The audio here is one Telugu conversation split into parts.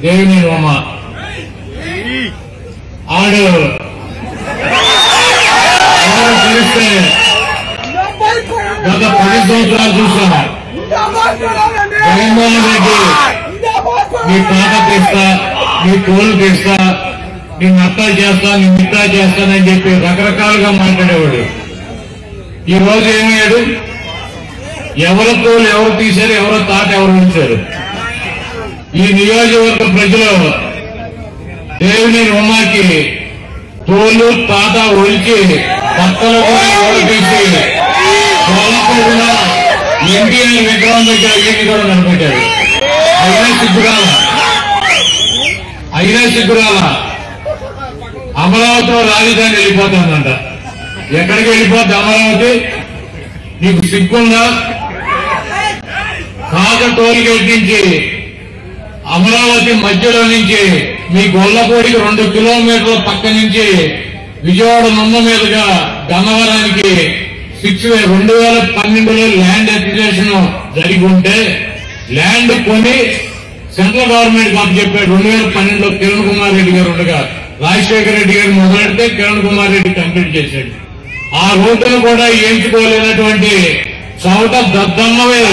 దేవుని ఉమ ఆడు ఎవరు తెలిస్తే గత పది సంవత్సరాలు చూసాం జగన్మోహన్ రెడ్డి నీ పాట తీస్తా నీ తోలు తీస్తా నీ నట్టా చేస్తా నీ మిట్టా చేస్తానని చెప్పి రకరకాలుగా మాట్లాడేవాడు ఈ రోజు ఏమయ్యాడు ఎవరి తోలు ఎవరు తీశారు ఎవరో తాట ఎవరు ఉంచారు ఈ నియోజకవర్గ ప్రజలు దేవుని ఉమాకి తోలు తాత ఒలిచి పక్కల కూడా ఎవరు తీసి కూడా ఎన్టీఆర్ విగ్రహం దగ్గర వీటిని కూడా నిలబెట్టారు అయినా సిగ్గురాల అయినా సిగ్గురాల అమరావతిలో రాజధాని వెళ్ళిపోతుందంట ఎక్కడికి వెళ్ళిపోద్ది అమరావతి నీకు సిగ్గుందా కాక టోల్గేట్ నుంచి అమరావతి మధ్యలో నుంచి మీ గొల్లపూడికి రెండు కిలోమీటర్ల పక్క నుంచి విజయవాడ నున్న మీదుగా గన్నవరానికి సిక్స్ రెండు వేల పన్నెండులో ల్యాండ్ అక్విజిషన్ జరిగి ఉంటే ల్యాండ్ కొని సెంట్రల్ గవర్నమెంట్ కి చెప్పాడు రెండు వేల పన్నెండులో కిరణ్ కుమార్ రెడ్డి గారు ఉండగా రాజశేఖర రెడ్డి గారు మొదలెడితే కిరణ్ కుమార్ రెడ్డి కంప్లీట్ చేశాడు ఆ రోడ్డును కూడా ఎంచుకోలేనటువంటి చౌట దద్దమ్మవే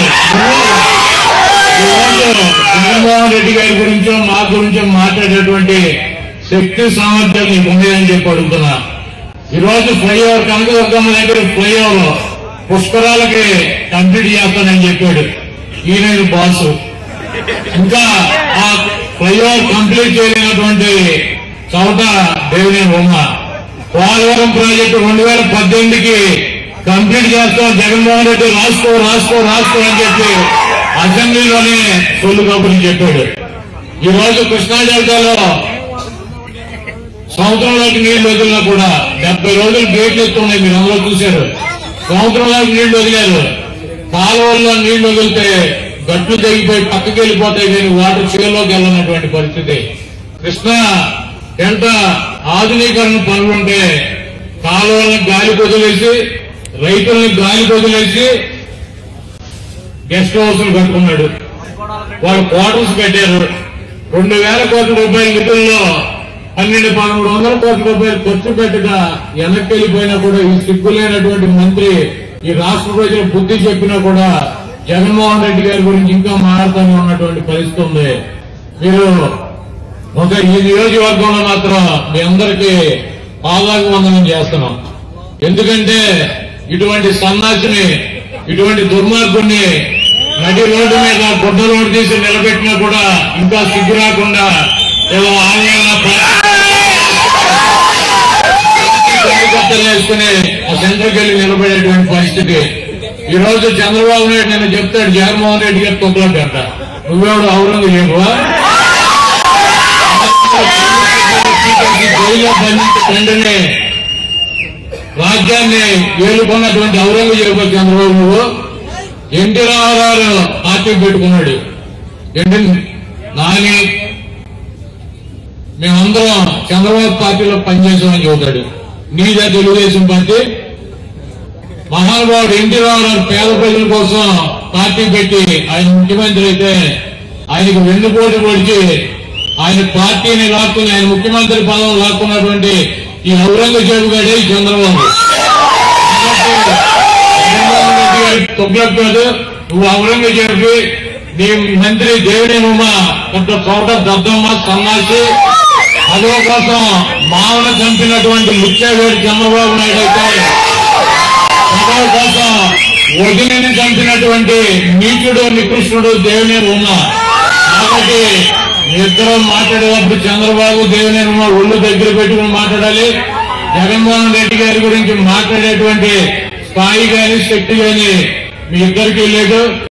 ఈరోజు జగన్మోహన్ రెడ్డి గారి గురించో మా గురించో మాట్లాడేటువంటి శక్తి సామర్థ్యం నీకు ఉండేదని చెప్పి అడుగుతున్నా ఈ రోజు ఫ్లైఓవర్ కనకదుర్గమ్మ దగ్గర ఫ్లైఓవర్ పుష్కరాలకి కంప్లీట్ చేస్తానని చెప్పాడు ఈయన బాసు ఇంకా ఆ ఫ్లైఓవర్ కంప్లీట్ చేయలేనటువంటి చౌట దేవుని బొమ్మ పోలవరం ప్రాజెక్టు రెండు వేల పద్దెనిమిదికి కంప్లీట్ చేస్తాం జగన్మోహన్ రెడ్డి రాసుకో రాసుకో రాసుకో అని చెప్పి అసెంబ్లీలోనే సొల్లు కబుర్లు చెప్పాడు ఈ రోజు కృష్ణా డెల్టాలో సంవత్సరంలోకి నీళ్లు వదిలినా కూడా డెబ్బై రోజులు గేట్లు ఎత్తున్నాయి మీరు అందరూ చూశారు సంవత్సరంలోకి నీళ్లు వదిలారు కాలువల్లో నీళ్లు వదిలితే గట్లు తెగిపోయి పక్కకి వెళ్ళిపోతాయి కానీ వాటర్ చేలోకి వెళ్ళనటువంటి పరిస్థితి కృష్ణా ఎంత ఆధునీకరణ పనులుంటే కాలువలను గాలి వదిలేసి రైతులను గాలి వదిలేసి గెస్ట్ హౌస్లు కట్టుకున్నాడు వాళ్ళు క్వార్టర్స్ పెట్టారు రెండు వేల కోట్ల రూపాయల నిధుల్లో పన్నెండు పదమూడు వందల కోట్ల రూపాయలు ఖర్చు పెట్టగా వెనక్కి వెళ్ళిపోయినా కూడా ఈ సిగ్గులేనటువంటి మంత్రి ఈ రాష్ట్ర ప్రజలు బుద్ధి చెప్పినా కూడా జగన్మోహన్ రెడ్డి గారి గురించి ఇంకా మాట్లాడుతూనే ఉన్నటువంటి పరిస్థితి ఉంది మీరు ఒక ఈ నియోజకవర్గంలో మాత్రం మీ అందరికీ పాదాభివందనం చేస్తున్నాం ఎందుకంటే ఇటువంటి సన్నాసిని ఇటువంటి దుర్మార్గుణ్ణి నడి రోడ్డు మీద గుడ్డ రోడ్డు తీసి నిలబెట్టినా కూడా ఇంకా సిగ్గు రాకుండా ఏదో ఆందోళన కార్యకర్తలు వేసుకుని ఆ సెంటర్కి వెళ్ళి నిలబడేటువంటి పరిస్థితి ఈ రోజు చంద్రబాబు నాయుడు నేను చెప్తాడు జగన్మోహన్ రెడ్డి గారు తొక్కలంట నువ్వెవడు ఔరంగజేబువా జైల్లో బంధించి తండ్రిని రాజ్యాన్ని ఏలుకున్నటువంటి ఔరంగజేబు చంద్రబాబు నువ్వు ఎన్టీ రామారావు పార్టీ పెట్టుకున్నాడు ఎన్టీ నాని మేమందరం చంద్రబాబు పార్టీలో పనిచేసామని చెబుతాడు నీదే తెలుగుదేశం పార్టీ మహానుభావుడు ఎన్టీ రామారావు పేద ప్రజల కోసం పార్టీ పెట్టి ఆయన ముఖ్యమంత్రి అయితే ఆయనకు వెన్నుపోటు పొడిచి ఆయన పార్టీని లాక్కుని ఆయన ముఖ్యమంత్రి పదవి లాక్కున్నటువంటి ఈ ఔరంగజేబు గడే ఈ చంద్రబాబు కాబట్టి జగన్మోహన్ రెడ్డి గారి తొగ్లకు కాదు నువ్వు ఔరంగజేబు నీ మంత్రి దేవుని ఉమ్మ కొంత చోట దద్దమ్మ సన్నాసి పదవ కోసం మావన చంపినటువంటి ముఖ్యవేడి చంద్రబాబు నాయుడు అయితే పదవ కోసం వదిలిని చంపినటువంటి నీచుడు నికృష్ణుడు దేవుని ఉమ్మ కాబట్టి ఇద్దరు మాట్లాడేటప్పుడు చంద్రబాబు దేవుని ఉమ్మ ఒళ్ళు దగ్గర పెట్టుకుని మాట్లాడాలి జగన్మోహన్ రెడ్డి గారి గురించి మాట్లాడేటువంటి స్థాయి గాని శక్తి గాని మీ ఇద్దరికి లేదు